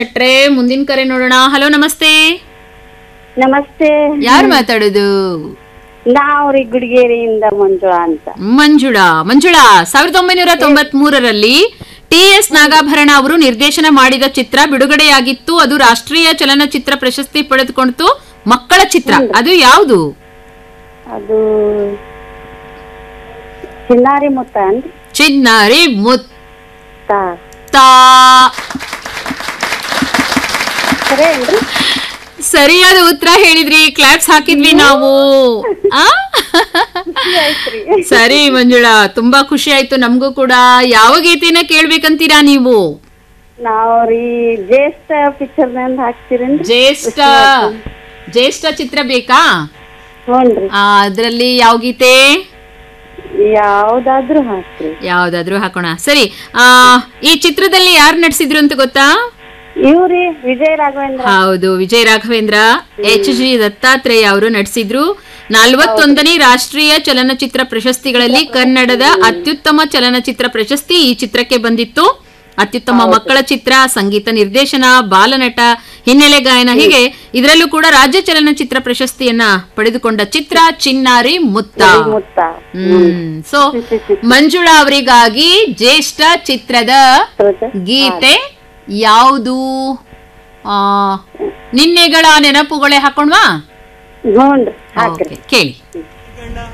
ಭಟ್ರೆ ಮುಂದಿನ ಕರೆ ನೋಡೋಣ ಹಲೋ ನಮಸ್ತೆ ನಮಸ್ತೆ ಯಾರು ಮಾತಾಡೋದು ನಾವ್ರಿ ಗುಡಿಗೇರಿಯಿಂದ ಮಂಜುಳಾ ಅಂತ ಮಂಜುಳಾ ಮಂಜುಳಾ ಸಾವಿರದ ಒಂಬೈನೂರ ತೊಂಬತ್ ಮೂರರಲ್ಲಿ ಟಿ ಎಸ್ ನಾಗಾಭರಣ ಅವರು ನಿರ್ದೇಶನ ಮಾಡಿದ ಚಿತ್ರ ಬಿಡುಗಡೆಯಾಗಿತ್ತು ಅದು ರಾಷ್ಟ್ರೀಯ ಚಲನಚಿತ್ರ ಪ್ರಶಸ್ತಿ ಪಡೆದುಕೊಂಡಿತು ಮಕ್ಕಳ ಚಿತ್ರ ಅದು ಯಾವುದು ಅದು ಚಿನ್ನಾರಿ ಮುತ್ತ ಅನ್ರಿ ಚಿನ್ನಾರಿ ಮುತ್ತ ತಾ ಸರಿ ಏನ್ರಿ ಸರಿಯಾದ ಉತ್ತರ ಹೇಳಿದ್ರಿ ಕ್ಲಾಪ್ಸ್ ಹಾಕಿದ್ವಿ ನಾವು ಆ? ಆಯ್ತ್ರಿ ಸರಿ ಮಂಜುಳಾ ತುಂಬಾ ಖುಷಿ ಆಯ್ತು ನಮಗೂ ಕೂಡ ಯಾವ ಗೀತೆನ ಕೇಳ್ಬೇಕಂತೀರಾ ನೀವು ನಾವ್ರಿ ಜ್ಯೇಷ್ಠ ಪಿಕ್ಚರ್ ನಂದ್ ಹಾಕ್ತಿರೇನ್ರಿ ಜ್ಯೇಷ್ಠ ಜ್ಯೇಷ್ಠ ಚಿತ್ರ ಬೇಕಾ ಹ್ಞೂನ್ರಿ ಆ, ಅದ್ರಲ್ಲಿ ಯಾವ ಗೀತೆ ಯಾವ್ದಾದ್ರೂ ಹಾಕ್ರಿ ಯಾವ್ದಾದ್ರು ಹಾಕೋಣ ಸರಿ ಆ ಈ ಚಿತ್ರದಲ್ಲಿ ಯಾರು ನಟಿಸಿದ್ರು ಅಂತ ಗೊತ್ತಾ ಇವ್ರಿ ವಿಜಯ ರಾಘವೇಂದ್ರ ಹೌದು ವಿಜಯ ರಾಘವೇಂದ್ರ ಎಚ್ ಜಿ ದತ್ತಾತ್ರೇಯ ಅವರು ನಟಿಸಿದ್ರು ನಲವತ್ತೊಂದನೇ ರಾಷ್ಟ್ರೀಯ ಚಲನಚಿತ್ರ ಪ್ರಶಸ್ತಿಗಳಲ್ಲಿ ಕನ್ನಡದ ಅತ್ಯುತ್ತಮ ಚಲನಚಿತ್ರ ಪ್ರಶಸ್ತಿ ಈ ಚಿತ್ರಕ್ಕೆ ಬಂದಿತ್ತು ಅತ್ಯುತ್ತಮ ಮಕ್ಕಳ ಚಿತ್ರ ಸಂಗೀತ ನಿರ್ದೇಶನ ಬಾಲನಟ ಹಿನ್ನೆಲೆ ಗಾಯನ ಹೀಗೆ ಇದರಲ್ಲೂ ಕೂಡ ರಾಜ್ಯ ಚಲನಚಿತ್ರ ಪ್ರಶಸ್ತಿಯನ್ನ ಪಡೆದುಕೊಂಡ ಚಿತ್ರ ಚಿನ್ನಾರಿ ಮುತ್ತ ಮುತ್ತ ಹ್ಮ್ ಸೊ ಮಂಜುಳಾ ಅವರಿಗಾಗಿ ಜ್ಯೇಷ್ಠ ಚಿತ್ರದ ಗೀತೆ ಯಾವುದು ಆ, ನಿನ್ನೆಗಳ ನೆನಪುಗಳೇ ಹಾಕೊಂಡ್ವಾ ಹ್ಞೂನ್ರಿ ಹಾಕ್ರಿ Okay, ಕೇಳಿ